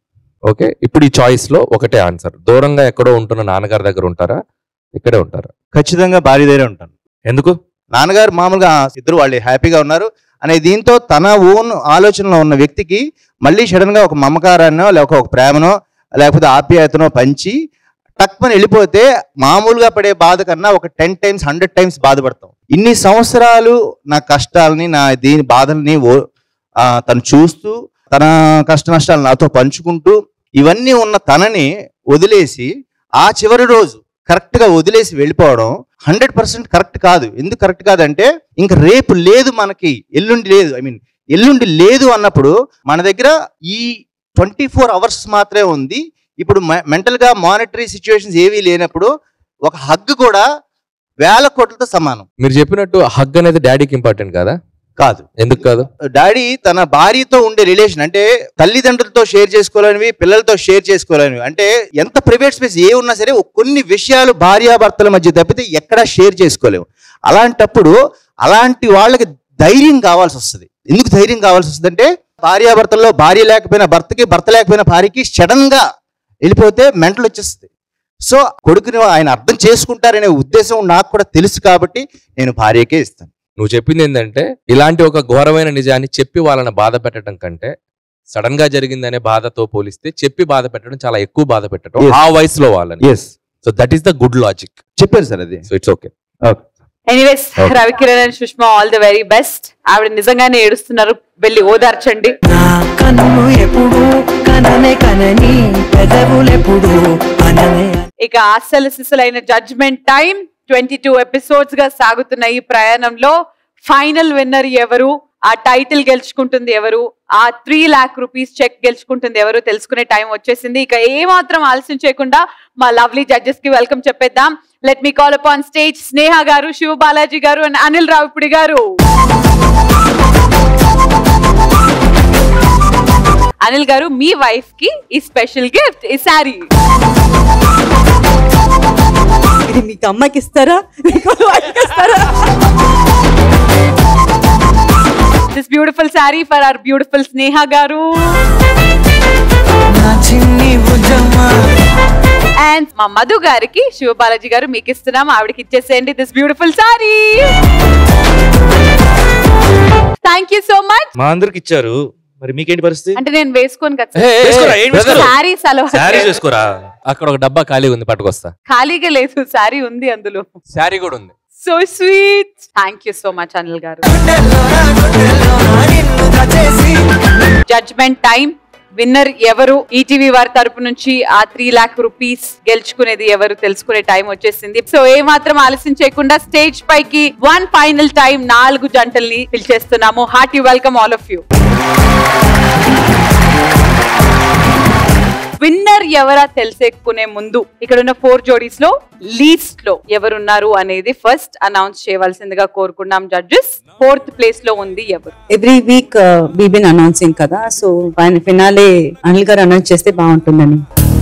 ఓకే ఇప్పుడు ఈ చాయిస్ లో ఒకటే ఆన్సర్ దూరంగా ఎక్కడో ఉంటున్న నాన్నగారి దగ్గర ఉంటారా ఇక్కడే ఉంటారా ఖచ్చితంగా భార్య దగ్గర ఉంటాను ఎందుకు నాన్నగారు మామూలుగా ఆ, ఇద్దరు వాళ్ళు హ్యాపీగా ఉన్నారు అనే దీంతో తన ఓన్ ఆలోచనలో ఉన్న వ్యక్తికి మళ్ళీ సడన్ గా ఒక మమకారాన్నో లేక ఒక ప్రేమనో లేకపోతే ఆప్యాయతనో పంచి టక్మని వెళ్ళిపోతే మామూలుగా పడే బాధ కన్నా ఒక టెన్ టైమ్స్ హండ్రెడ్ టైమ్స్ బాధపడతాం ఇన్ని సంవత్సరాలు నా కష్టాలని నా దీని బాధల్ని ఓ- ఆ, తను చూస్తూ తన కష్ట నష్టాలు నాతో పంచుకుంటూ ఇవన్నీ ఉన్న తనని వదిలేసి ఆ చివరి రోజు కరెక్ట్ గా వదిలేసి వెళ్ళిపోవడం హండ్రెడ్ పర్సెంట్ కరెక్ట్ కాదు ఎందుకు కరెక్ట్ కాదంటే ఇంకా రేపు లేదు మనకి ఎల్లుండి లేదు ఐ మీన్ ఎల్లుండి లేదు అన్నప్పుడు మన దగ్గర ఈ ట్వంటీ ఫోర్ అవర్స్ మాత్రమే ఉంది ఇప్పుడు మెంటల్ గా మానిటరీ సిచ్యువేషన్స్ ఏవీ లేనప్పుడు ఒక హగ్ కూడా వేల కోట్లతో సమానం మీరు చెప్పినట్టు హగ్ అనేది డాడీకి ఇంపార్టెంట్ కాదా కాదు ఎందుకు కాదు డాడీ తన భార్యతో ఉండే రిలేషన్ అంటే తల్లిదండ్రులతో షేర్ చేసుకోలేనివి పిల్లలతో షేర్ చేసుకోలేనివి అంటే ఎంత ప్రైవేట్ స్పేస్ ఏ ఉన్నా సరే ఒక కొన్ని విషయాలు భార్యాభర్తల మధ్య తప్పితే ఎక్కడా షేర్ చేసుకోలేము అలాంటప్పుడు అలాంటి వాళ్ళకి ధైర్యం కావాల్సి వస్తుంది ఎందుకు ధైర్యం కావాల్సి వస్తుంది అంటే భార్యాభర్తల్లో భార్య లేకపోయినా భర్తకి భర్త లేకపోయినా భార్యకి సడన్ గా వెళ్ళిపోతే మెంటల్ వచ్చేస్తుంది సో కొడుకుని ఆయన అర్థం చేసుకుంటారనే ఉద్దేశం నాకు కూడా తెలుసు కాబట్టి నేను భార్యకే ఇస్తాను నువ్వు చెప్పింది ఏంటంటే ఇలాంటి ఒక ఘోరమైన నిజాన్ని చెప్పి వాళ్ళని బాధ పెట్టడం కంటే సడన్ గా జరిగిందనే బాధతో పోలిస్తే చెప్పి బాధ పెట్టడం చాలా ఎక్కువ బాధ పెట్టడం Yes. ఆ వయసులో వాళ్ళని yes so that is the good logic చెప్పారు సార్ అది so it's okay anyways Okay. Ravikiran and Sushma all the very best ఆవిడ నిజంగానే ఏడుస్తున్నారు వెళ్ళి ఓదార్చండి కన్ను ఎప్పుడు కననే కనని పెదవులెప్పుడు అననే ఇక అస్సలు సిసలైన judgement time twenty two episodes గా సాగుతున్న ఈ ప్రయాణంలో ఫైనల్ విన్నర్ ఎవరు ఆ టైటిల్ గెలుచుకుంటుంది ఎవరు ఆ త్రీ లాక్ రూపీస్ చెక్ గెలుచుకుంటుంది ఎవరు తెలుసుకునే టైం వచ్చేసింది ఇక ఏ మాత్రం ఆలస్యం చేయకుండా మా లవ్లీ జడ్జెస్ కి వెల్కమ్ చెప్పేద్దాం let me call upon stage Sneha garu Shiva Balaji గారు అండ్ అనిల్ రావిపుడి గారు అనిల్ గారు మీ వైఫ్ కి ఈ స్పెషల్ గిఫ్ట్ ఈ సారీ ఇది మీకు అమ్మాయికి ఇస్తారా మీకు వాడికి ఇస్తారా this beautiful sari for our beautiful Sneha garu నా చిన్ని భుజమ్మా అండ్ మా మధు గారికి శివబాలాజీ గారు మీకు ఇస్తున్నాం ఆవిడకి ఇచ్చేసేయండి this beautiful sari thank you so much మా అందరికి ఇచ్చారు మరి మీకేంటి పరిస్థితి అంటే నేను వేసుకోను కదా Hey, hey, వేసుకోరా, ఏం వేసుకోరు? సారీస్ శారీస్ అలవాటు వేసుకోరా అక్కడ ఒక డబ్బా ఖాళీ ఉంది పట్టుకొస్తా ఖాళీగా లేదు సారీ ఉంది అందులో శారీ కూడా ఉంది so sweet thank you so much Anil garu judgement time winner ఎవరు ఈటీవీ వారి తరపు నుంచి ఆ త్రీ లాక్ రూపీస్ గెలుచుకునేది ఎవరు తెలుసుకునే టైం వచ్చేసింది సో ఏ మాత్రం ఆలస్యం చేయకుండా స్టేజ్ పైకి వన్ ఫైనల్ టైం నాలుగు జంటల్ని పిలిచేస్తున్నాము hearty welcome all of you winner ఎవరా తెలిసేకునే ముందు ఇక్కడ ఉన్న ఫోర్ జోడీస్ లో లీస్ట్ లో ఎవరున్నారు అనేది ఫస్ట్ అనౌన్స్ చేయవలసిందిగా కోరుకున్నాం జడ్జెస్ ఫోర్త్ ప్లేస్ లో ఉంది ఎవరు every week we bin announcing కదా సో ఆయన ఫినాలే అనిల్ గారు అనౌన్స్ చేస్తే బాగుంటుందని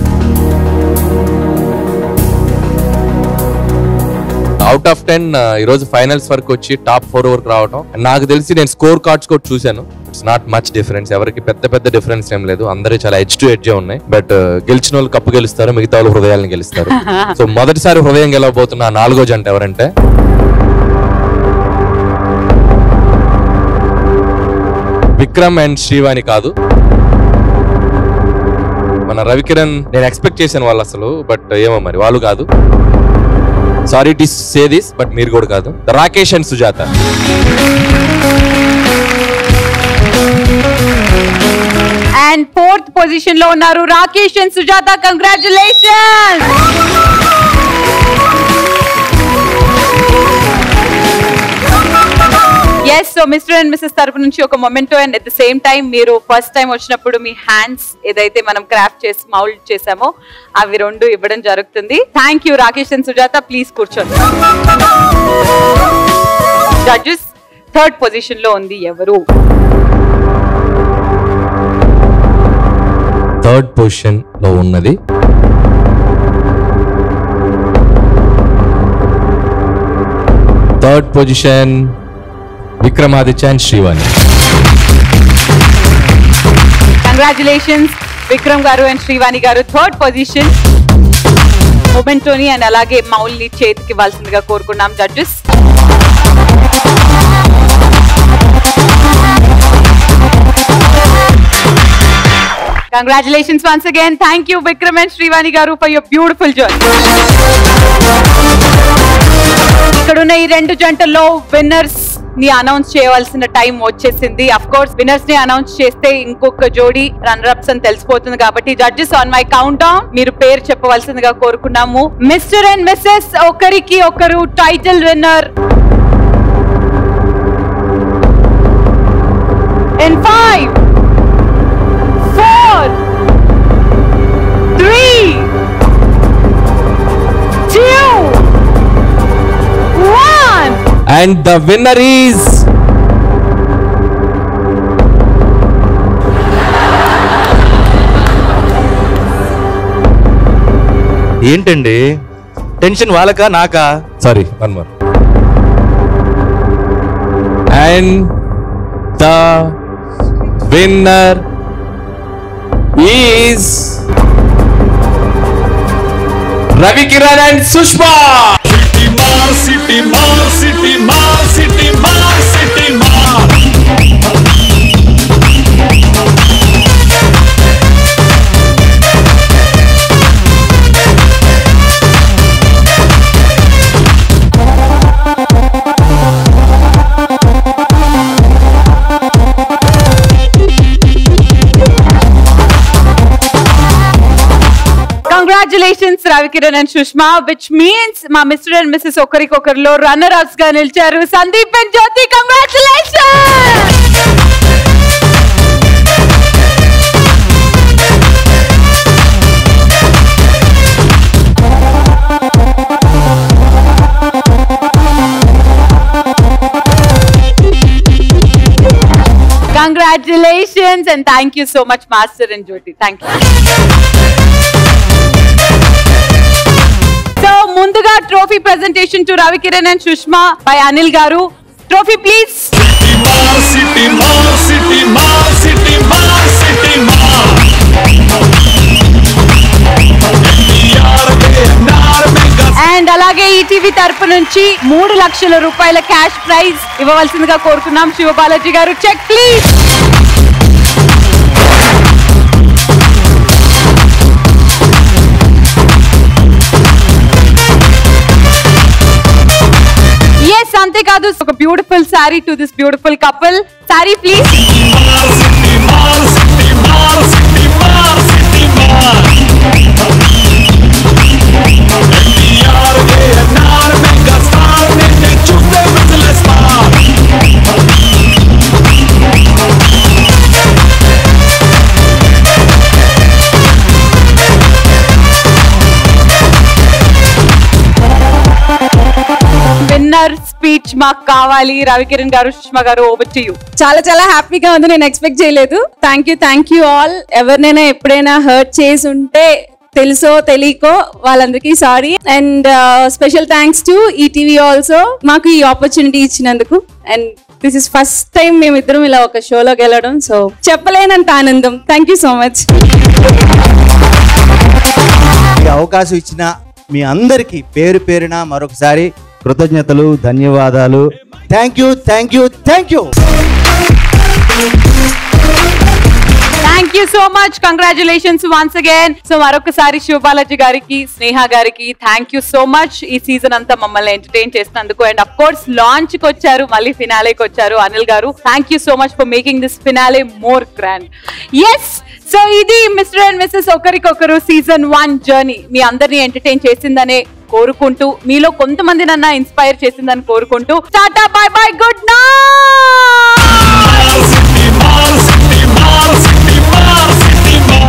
అవుట్ ఆఫ్ టెన్ ఈ రోజు ఫైనల్స్ వరకు వచ్చి టాప్ ఫోర్ వరకు రావటం నాకు తెలిసి నేను స్కోర్ కార్డ్స్ కూడా చూశాను ఇట్స్ నాట్ మచ్ డిఫరెన్స్ ఎవరికి పెద్ద పెద్ద డిఫరెన్స్ ఏం లేదు అందరూ చాలా ఎడ్జ్ టు ఎడ్జ్ ఉన్నాయి బట్ గెలిచిన వాళ్ళు కప్పు గెలుస్తారు మిగతా వాళ్ళు హృదయాలను గెలుస్తారు సో మొదటిసారి హృదయం గెలవబోతున్న ఆ నాలుగో జంట ఎవరంటే విక్రమ్ అండ్ శ్రీవాణి కాదు మన రవికిరణ్ నేను ఎక్స్పెక్ట్ చేశాను వాళ్ళు అసలు బట్ ఏమో మరి వాళ్ళు కాదు sorry to say this but మీరు కూడా కాదు Rakesh and Sujatha and fourth position లో ఉన్నారు Rakesh and Sujatha congratulations so mister and missus తరపు నుంచి ఒక memento and at the same time మీరు ఫస్ట్ టైం వచ్చినప్పుడు మీ హ్యాండ్స్ ఏదైతే మనం క్రాఫ్ట్ చేసి మౌల్డ్ చేసామో అవి రెండు ఇవ్వడం జరుగుతుంది thank you Rakesh and Sujatha please కూర్చోండి జడ్జెస్ థర్డ్ పొజిషన్ లో ఉంది ఎవరు థర్డ్ పొజిషన్ లో ఉన్నది third position Vikramaditya and Srivani congratulations Vikram garu and Srivani గారు థర్డ్ పొజిషన్ మొమెంటోని అండ్ అలాగే మౌల్ని చేతికి ఇవ్వాల్సిందిగా కోరుకున్నాం judges congratulations once again thank you Vikram and Srivani garu for your beautiful journey ఇక్కడ ఉన్న ఈ రెండు జంటల్లో విన్నర్స్ ని అనౌన్స్ చేయవలసిన టైం వచ్చేసింది అఫ్ కోర్స్ విన్నర్స్ ని అనౌన్స్ చేస్తే ఇంకొక జోడి రన్నర్ అప్స్ అని తెలిసిపోతుంది కాబట్టి judges on my countdown మీరు పేరు చెప్పవలసిందిగా కోరుకున్నాము మిస్టర్ అండ్ మిస్సెస్ ఒకరికి ఒకరు title winner in five four three two one and the winner is ఏంటండి టెన్షన్ వాళ్ళకా నాకా sorry one more and the winner is Ravikiran and Sushma సిటీ మార్ సిటీ మార్ సిటీ మార్ సిటీ మార్ congratulations Ravikiran and Sushma which means మా మిస్టర్ అండ్ మిస్సెస్ ఒకరికొకరిలో రన్నర్ అప్స్ గా నిలిచారు Sandeep and Jyothi congratulation congratulations and thank you so much master and Jyothi thank you so ముందుగా trophy presentation to Ravikiran and Sushma by Anil garu trophy please సిటీ మార్ సిటీ మార్ సిటీ మార్ సిటీ మార్ అండ్ అలాగే ఈటీవీ తరపు నుంచి మూడు లక్షల రూపాయల క్యాష్ ప్రైజ్ ఇవ్వవలసిందిగా కోరుకున్నాం శివబాలాజీ గారు చెక్ ప్లీజ్ ఎస్ అంతేకాదు ఒక beautiful sari to this beautiful couple sari please సిటీ మార్ సిటీ మార్ సిటీ మార్ ఎన్టీఆర్ ఏఎన్ఆర్ మెగా స్టార్ నిన్నే చూస్తే విజిలేస్తార్ విన్నర్ స్పీచ్ మాకు కావాలి రవికిరణ్ గారు సుష్మా గారు ఓవర్ టు యూ చాలా చాలా హ్యాపీగా ఉంది నేను ఎక్స్పెక్ట్ చేయలేదు thank you thank you all ఎవరినైనా ఎప్పుడైనా హర్ట్ చేసి ఉంటే తెలుసో తెలియకో వాళ్ళందరికీ sorry and special thanks to ETV also మాకు ఈ ఆపర్చునిటీ ఇచ్చినందుకు and this is first time మేమిద్దరం ఇలా ఒక షోలో గెలవడం సో చెప్పలేనంత ఆనందం థ్యాంక్ యూ సో మచ్ ఈ అవకాశం ఇచ్చిన మీ అందరికీ పేరు పేరున మరొకసారి కృతజ్ఞతలు ధన్యవాదాలు thank you thank you thank you thank you so much congratulations once again so మరొకసారి శివబాలాజీ గారికి స్నేహ గారికి థ్యాంక్ యూ సో మచ్ ఈ సీజన్ అంతా మమ్మల్ని ఎంటర్టైన్ చేసినందుకు అండ్ అఫ్ కోర్స్ లాంచ్ కి వచ్చారు మళ్ళీ ఫినాలేకి వచ్చారు Anil garu thank you so much for making this finale more grand yes so ఇది మిస్టర్ అండ్ మిస్సెస్ ఒకరికొకరు సీజన్ వన్ జర్నీ మీ అందరినీ ఎంటర్టైన్ చేసిందనే కోరుకుంటూ మీలో కొంతమంది నన్న ఇన్స్పైర్ చేసిందని కోరుకుంటూ టాటా బాయ్ బాయ్ గుడ్